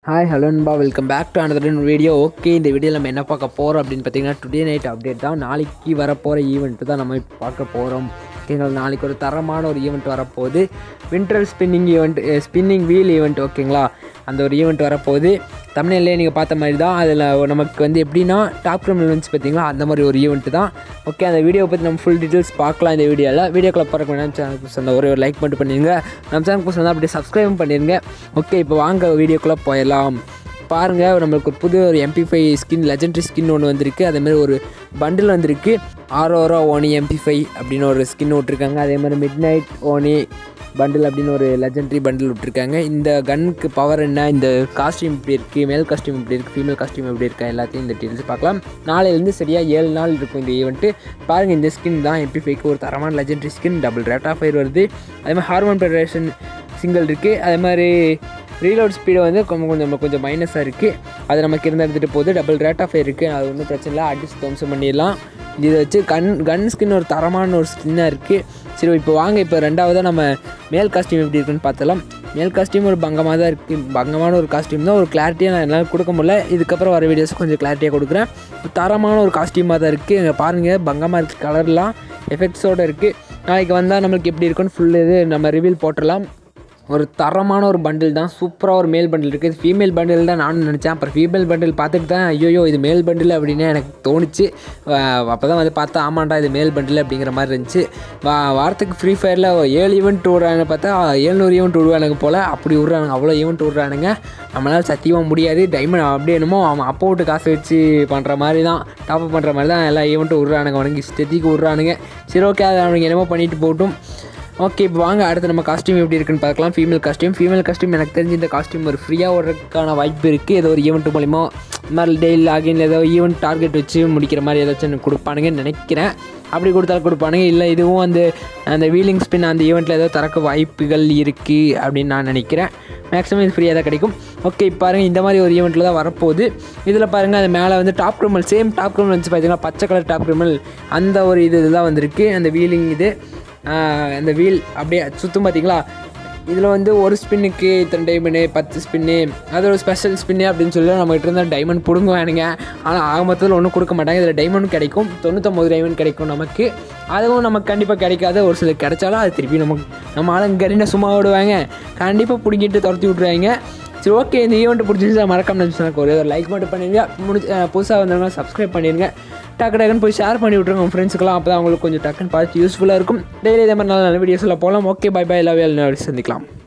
hi hello நண்பா welcome back to another video okay இந்த வீடியோவில் நம்ம என்ன பார்க்க போகிறோம் அப்படின்னு பார்த்தீங்கன்னா டுடே நைட் அப்டேட் தான் நாளைக்கு வரப்போகிற ஈவெண்ட்டு தான் நம்ம இப்போ பார்க்க போகிறோம் ஓகேங்களா நாளைக்கு ஒரு தரமான ஒரு ஈவெண்ட் வரப்போகுது winter spinning event spinning wheel event ஓகேங்களா அந்த ஒரு ஈவெண்ட் வரப்போகுது தமிழ்நிலையே நீங்கள் பார்த்த மாதிரி தான் அதில் நமக்கு வந்து எப்படின்னா டாப் கிரிமினல் வந்து பார்த்தீங்களா அந்த மாதிரி ஒரு ஈவெண்ட்டு தான் ஓகே அந்த வீடியோவை பற்றி நம்ம ஃபுல் டீட்டெயில்ஸ் பார்க்கலாம் இந்த வீடியோவில் வீடியோக்குள்ள போகிறக்கு வேணாம் சேனலுக்கு சொன்ன ஒரு லைக் மட்டும் பண்ணிடுங்க நம்ம சேனலுக்கு சொன்னால் அப்படியே சப்ஸ்கிரைபும் பண்ணிடுங்க ஓகே இப்போ வாங்க வீடியோக்குள்ளே போயிடலாம் பாருங்கள் நம்மளுக்கு ஒரு புது ஒரு MP five skin legendary skin ஒன்று வந்திருக்கு அதேமாதிரி ஒரு பண்டில் வந்திருக்கு ஆரோரா ஓனி எம்பி ஃபைவ் அப்படின்னு ஒரு ஸ்கின் விட்ருக்காங்க அதே மாதிரி மிட் நைட் ஓனி பண்டில் அப்படின்னு ஒரு லெஜெண்டரி பண்டில் விட்ருக்காங்க இந்த கன்னுக்கு பவர் என்ன இந்த காஸ்டியூம் இப்படி இருக்குது மேல் காஸ்டியூம் இப்படி இருக்குது ஃபீமேல் காஸ்டியூம் எப்படி இருக்கா எல்லாத்தையும் இந்த டீட்டெயில்ஸ் பார்க்கலாம் நாளையிலேருந்து சரியாக ஏழு நாள் இருக்கும் இந்த ஈவெண்ட்டு பாருங்கள் இந்த ஸ்கின் தான் எம்பி ஃபைவ்க்கு ஒரு தரமான legendary skin double rate of fire வருது அதே மாதிரி ஹார்மோன் ஃபெடரேஷன் சிங்கிள் இருக்குது அதே மாதிரி ரீலோட் ஸ்பீடு வந்து கொஞ்சம் கொஞ்சம் கொஞ்சம் மைனஸாக இருக்குது அது நமக்கு இருந்து எடுத்துகிட்டு போகுது டபுள் ரேட் ஆஃப் இருக்குது அது ஒன்றும் பிரச்சனை இல்லை அடிச்சு துவம்சம் பண்ணிடலாம் இதை வச்சு கன் கன் ஸ்கின் ஒரு தரமான ஒரு ஸ்கின்னாக இருக்குது சரி இப்போ வாங்க இப்போ ரெண்டாவதாக நம்ம மேல் காஸ்டியூம் எப்படி இருக்குன்னு பார்த்தலாம் மேல் காஸ்டியூம் ஒரு பங்கமாக தான் இருக்குது பங்கமான ஒரு காஸ்டியூம் தான் ஒரு கிளாரிட்டியாக நான் என்னால் கொடுக்க முடியல இதுக்கப்புறம் வர வீடியோஸ் கொஞ்சம் கிளாரிட்டியாக கொடுக்குறேன் ஒரு தரமான ஒரு காஸ்டியூமாக தான் இருக்குது இங்கே பாருங்கள் பங்கமாக இருக்குது கலர்லாம் எஃபெக்ட்ஸோடு இருக்குது நாளைக்கு வந்தால் நம்மளுக்கு எப்படி இருக்குன்னு ஃபுல் இது நம்ம ரிவீல் போட்டுடலாம் ஒரு தரமான ஒரு பண்டில் தான் சூப்பராக ஒரு மேல் பண்டில் இருக்குது ஃபீமேல் பண்டில் தான் நானும் நினச்சேன் அப்புறம் ஃபீமேல் பண்டில் பார்த்துட்டு தான் ஐயோ இது மேல் பண்டில் அப்படின்னு எனக்கு தோணுச்சு அப்போ தான் வந்து பார்த்தா ஆமாண்டா இது மேல் பண்டில் அப்படிங்கிற மாதிரி இருந்துச்சு வா வாரத்துக்கு ஃப்ரீ ஃபயரில் ஏழு ஈவெண்ட் விடுறாங்க பார்த்தா ஏழ்நூறு ஈவெண்ட் விடுவானுங்க போல் அப்படி விட்றானுங்க அவ்வளோ ஈவெண்ட் விட்றானுங்க நம்மளால் சத்தியமாக முடியாது டைமண்ட் அப்படியே என்னமோ அவன் அப்போ விட்டு காசு வச்சு பண்ணுற மாதிரி தான் டாப் அப் பண்ணுற மாதிரி தான் எல்லா ஈவெண்ட்டும் விட்றானுங்க அவனுக்கு இஷ்டத்துக்கு விட்றானுங்க சரி ஓகே அதை அவனுக்கு என்னமோ பண்ணிட்டு போகட்டும் ஓகே இப்போ வாங்க அடுத்து நம்ம காஸ்டியூம் எப்படி இருக்குன்னு பார்க்கலாம் ஃபீமேல் காஸ்டியூம் ஃபீமேல் காஸ்டியூம் எனக்கு தெரிஞ்சு இந்த காஸ்டியூம் ஒரு ஃப்ரீயாக ஓடுறதுக்கான வாய்ப்பு இருக்குது ஏதோ ஒரு ஈவெண்ட் மூலிமா இந்த மாதிரி டெய்லி லாகின் ஏதோ ஈவெண்ட் டார்கெட் வச்சு முடிக்கிற மாதிரி ஏதாச்சும் எனக்கு கொடுப்பானுங்கன்னு நினைக்கிறேன் அப்படி கொடுத்தாலும் கொடுப்பானுங்க இல்லை இதுவும் அந்த அந்த வீலிங் ஸ்பின் அந்த ஈவெண்ட்டில் ஏதோ திறக்க வாய்ப்புகள் இருக்குது அப்படின்னு நான் நினைக்கிறேன் மேக்ஸிமம் இது ஃப்ரீயாக தான் கிடைக்கும் ஓகே இப்போ பாருங்கள் இந்த மாதிரி ஒரு ஈவெண்ட்டில் தான் வரப்போகுது இதில் பாருங்கள் அது மேலே வந்து டாப் கிரிமல் சேம் டாப் கிரிமல் வந்து பார்த்தீங்கன்னா பச்சை கலர் டாப் கிரிமல் அந்த ஒரு இது இதுதான் வந்திருக்கு அந்த வீலிங் இது அந்த வீல் அப்படியே சுற்றும் பார்த்தீங்களா இதில் வந்து ஒரு ஸ்பின்னுக்கு இத்தனை டைமண்டு பத்து ஸ்பின்னு அது ஒரு ஸ்பெஷல் ஸ்பின்னு அப்படின்னு சொல்லி நம்மகிட்ட இருந்தால் டைமண்ட் பிடுங்குவானுங்க ஆனால் ஆக மொத்தத்தில் ஒன்றும் கொடுக்க மாட்டாங்க இதில் டைமண்டும் கிடைக்கும் தொண்ணூற்றொம்பது டைமண்ட் கிடைக்கும் நமக்கு அதுவும் நமக்கு கண்டிப்பாக கிடைக்காத ஒரு சில கிடைச்சாலும் அது திருப்பி நமக்கு நம்ம ஆளுங்க கரீனை சும்மா விடுவாங்க கண்டிப்பாக பிடிங்கிட்டு துரத்தி விட்ருவாங்க சரி ஓகே இந்த ஈவெண்ட் பிடிச்சிருந்தா மறக்காம எனக்கு ஒரே ஒரு லைக் மட்டும் பண்ணிடுங்க முடிஞ்ச புதுசாக வந்தவங்க சப்ஸ்கிரைப் பண்ணிடுங்க டக்கு டக்குன்னு போய் ஷேர் பண்ணி விட்ருங்க உங்கள் ஃப்ரெண்ட்ஸுக்கெல்லாம் அப்போ தான் அவங்களுக்கு கொஞ்சம் டக்குன்னு பார்த்து யூஸ்ஃபுல்லாக இருக்கும் டெய்லி இதே மாதிரி நல்ல நல்ல வீடியோஸில் போகலாம் ஓகே பை பை லவ் எல்லாம் சந்திக்கலாம்